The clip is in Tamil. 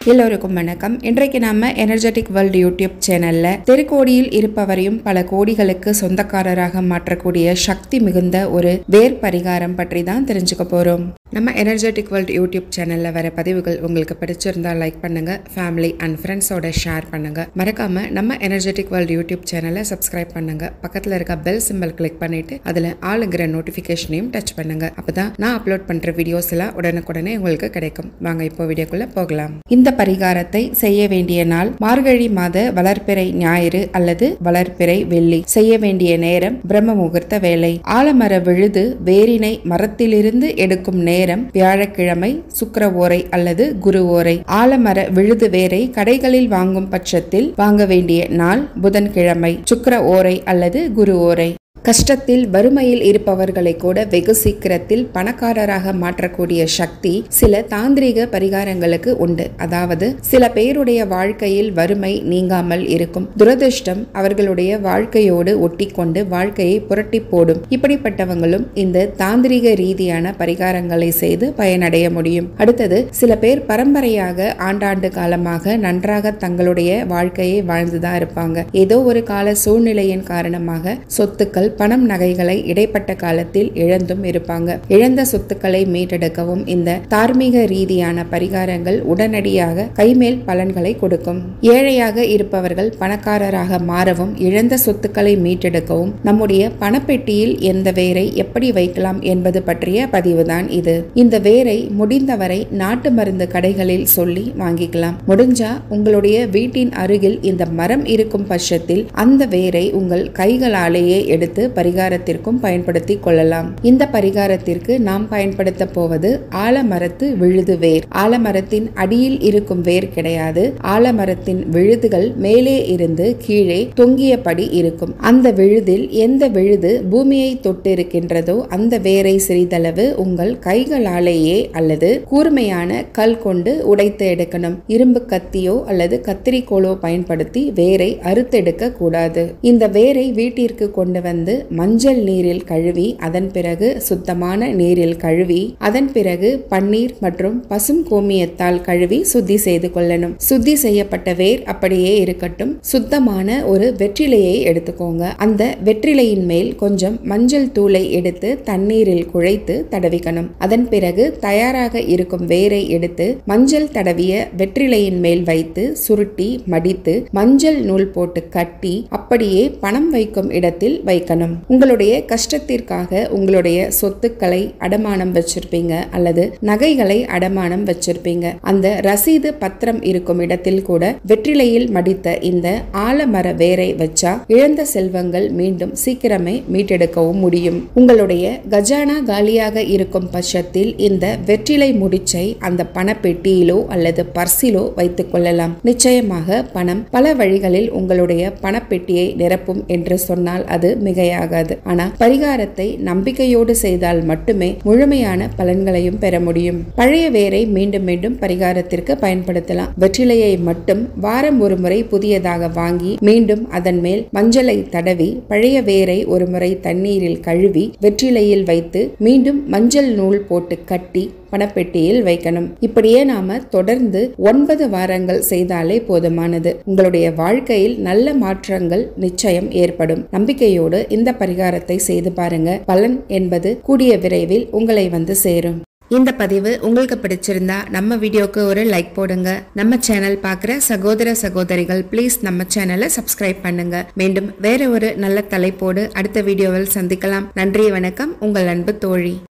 எல்லோருக்கும் வணக்கம் இன்றைக்கு நாம எனர்ஜெட்டிக் வேர்ல்டு யூடியூப் சேனல்ல தெருக்கோடியில் இருப்பவரையும் பல கோடிகளுக்கு சொந்தக்காரராக மாற்றக்கூடிய சக்தி மிகுந்த ஒரு வேர் பரிகாரம் பற்றி தான் தெரிஞ்சுக்க போறோம் நம்ம எனர்ஜெட்டிக் வேர்ல்டு யூடியூப் சேனல்ல வர பதிவுகள் உங்களுக்கு பிடிச்சிருந்தா லைக் பண்ணுங்க ஃபேமிலி அண்ட் ஃப்ரெண்ட்ஸோட ஷேர் பண்ணுங்க மறக்காம நம்ம எனர்ஜெட்டிக் வேர்ல்டு யூடியூப் சேனலை சப்ஸ்கிரைப் பண்ணுங்க பக்கத்துல இருக்க பெல் சிம்பல் கிளிக் பண்ணிட்டு அதுல ஆளுங்கிற நோட்டிபிகேஷனையும் டச் பண்ணுங்க அப்பதான் நான் அப்லோட் பண்ற வீடியோஸ் எல்லாம் உடனுக்குடனே உங்களுக்கு கிடைக்கும் வாங்க இப்போ வீடியோக்குள்ள போகலாம் இந்த பரிகாரத்தை செய்ய வேண்டிய நாள் மார்கழி மாத வளர்ப்பிறை ஞாயிறு அல்லது வளர்ப்பிறை வெள்ளி செய்ய வேண்டிய நேரம் பிரம்ம முகூர்த்த வேலை ஆலமர விழுது வேரினை மரத்திலிருந்து எடுக்கும் நேரம் வியாழக்கிழமை சுக்கிர ஓரை அல்லது குரு ஓரை ஆலமர விழுது வேரை கடைகளில் வாங்கும் பட்சத்தில் வாங்க வேண்டிய நாள் புதன்கிழமை சுக்கிர ஓரை அல்லது குரு ஓரை கஷ்டத்தில் வறுமையில் இருப்பவர்களை கூட வெகு சீக்கிரத்தில் பணக்காரராக மாற்றக்கூடிய சக்தி சில தாந்திரிக பரிகாரங்களுக்கு உண்டு அதாவது சில பேருடைய வாழ்க்கையில் வறுமை நீங்காமல் இருக்கும் துரதிர்ஷ்டம் அவர்களுடைய வாழ்க்கையோடு ஒட்டிக்கொண்டு வாழ்க்கையை புரட்டி போடும் இப்படிப்பட்டவங்களும் இந்த தாந்திரிக ரீதியான பரிகாரங்களை செய்து பயனடைய முடியும் அடுத்தது சில பேர் பரம்பரையாக ஆண்டாண்டு காலமாக நன்றாக தங்களுடைய வாழ்க்கையை வாழ்ந்துதான் இருப்பாங்க ஏதோ ஒரு கால சூழ்நிலையின் காரணமாக சொத்துக்கள் பணம் நகைகளை இடைப்பட்ட காலத்தில் இழந்தும் இருப்பாங்க இழந்த சொத்துக்களை மீட்டெடுக்கவும் இந்த தார்மீக ரீதியான பரிகாரங்கள் உடனடியாக கைமேல் பலன்களை கொடுக்கும் ஏழையாக இருப்பவர்கள் பணக்காரராக மாறவும் இழந்த சொத்துக்களை மீட்டெடுக்கவும் நம்முடைய பணப்பெட்டியில் எந்த வேரை எப்படி வைக்கலாம் என்பது பற்றிய பதிவுதான் இது இந்த வேரை முடிந்தவரை நாட்டு மருந்து கடைகளில் சொல்லி வாங்கிக்கலாம் முடிஞ்சா உங்களுடைய வீட்டின் அருகில் இந்த மரம் இருக்கும் பட்சத்தில் அந்த வேரை உங்கள் கைகளாலேயே எடுத்து பரிகாரத்திற்கும் பயன்படுத்தி கொள்ளலாம் இந்த பரிகாரத்திற்கு நாம் பயன்படுத்த போவது ஆலமரத்து விழுது வேர் ஆலமரத்தின் அடியில் இருக்கும் வேர் கிடையாது ஆலமரத்தின் விழுதுகள் மேலே இருந்து கீழே தொங்கியபடி இருக்கும் அந்த விழுதில் எந்த விழுது பூமியை தொட்டிருக்கின்றதோ அந்த வேரை சிறிதளவு உங்கள் கைகளாலேயே அல்லது கூர்மையான கல் கொண்டு உடைத்து எடுக்கணும் இரும்பு கத்தியோ அல்லது கத்திரிக்கோளோ பயன்படுத்தி வேரை அறுத்தெடுக்க கூடாது இந்த வேரை வீட்டிற்கு கொண்டு வந்து மஞ்சள் நீரில் கழுவி அதன் பிறகு சுத்தமான நீரில் கழுவி அதன் பிறகு பன்னீர் மற்றும் பசும் கோமியத்தால் கழுவி சுத்தி செய்து கொள்ளணும் சுத்தி செய்யப்பட்ட வேர் அப்படியே இருக்கட்டும் சுத்தமான ஒரு வெற்றிலையை எடுத்துக்கோங்க அந்த வெற்றிலையின் மேல் கொஞ்சம் மஞ்சள் தூளை எடுத்து தண்ணீரில் குழைத்து தடவிக்கணும் அதன் பிறகு தயாராக இருக்கும் வேரை எடுத்து மஞ்சள் தடவிய வெற்றிலையின் மேல் வைத்து சுருட்டி மடித்து மஞ்சள் நூல் போட்டு கட்டி அப்படியே பணம் வைக்கும் இடத்தில் வைக்கணும் உங்களுடைய கஷ்டத்திற்காக உங்களுடைய சொத்துக்களை அடமானம் வச்சிருப்பீங்க அல்லது நகைகளை அடமானம் வச்சிருப்பீங்க அந்த ரசீது பத்திரம் இருக்கும் இடத்தில் கூட வெற்றிலையில் மடித்த இந்த ஆலமர வேரை வச்சா இழந்த செல்வங்கள் மீண்டும் சீக்கிரமே மீட்டெடுக்கவும் முடியும் உங்களுடைய கஜானா காலியாக இருக்கும் பட்சத்தில் இந்த வெற்றிலை முடிச்சை அந்த பணப்பெட்டியிலோ அல்லது பர்சிலோ வைத்துக் கொள்ளலாம் நிச்சயமாக பணம் பல வழிகளில் உங்களுடைய பணப்பெட்டியை நிரப்பும் என்று சொன்னால் அது மிகையாகாது ஆனா பரிகாரத்தை நம்பிக்கையோடு செய்தால் மட்டுமே முழுமையான பலன்களையும் பெற முடியும் பழைய வேரை மீண்டும் மீண்டும் பரிகாரத்திற்கு பயன்படுத்தலாம் வெற்றிலையை மட்டும் வாரம் ஒரு முறை புதியதாக வாங்கி மீண்டும் அதன் மேல் மஞ்சளை தடவி பழைய வேரை ஒரு முறை தண்ணீரில் கழுவி வெற்றிலையில் வைத்து மீண்டும் மஞ்சள் நூல் போட்டு கட்டி பணப்பெட்டியில் வைக்கணும் இப்படியே நாம தொடர்ந்து ஒன்பது வாரங்கள் செய்தாலே போதுமானது உங்களுடைய வாழ்க்கையில் நல்ல மாற்றங்கள் நிச்சயம் ஏற்படும் நம்பிக்கையோடு இந்த பரிகாரத்தை செய்து பாருங்க பலன் என்பது கூடிய விரைவில் உங்களை வந்து சேரும் இந்த பதிவு உங்களுக்கு பிடிச்சிருந்தா நம்ம வீடியோக்கு ஒரு லைக் போடுங்க நம்ம சேனல் பார்க்குற சகோதர சகோதரிகள் ப்ளீஸ் நம்ம சேனலை சப்ஸ்கிரைப் பண்ணுங்க மீண்டும் வேற ஒரு நல்ல தலைப்போடு அடுத்த வீடியோவில் சந்திக்கலாம் நன்றி வணக்கம் உங்கள் அன்பு தோழி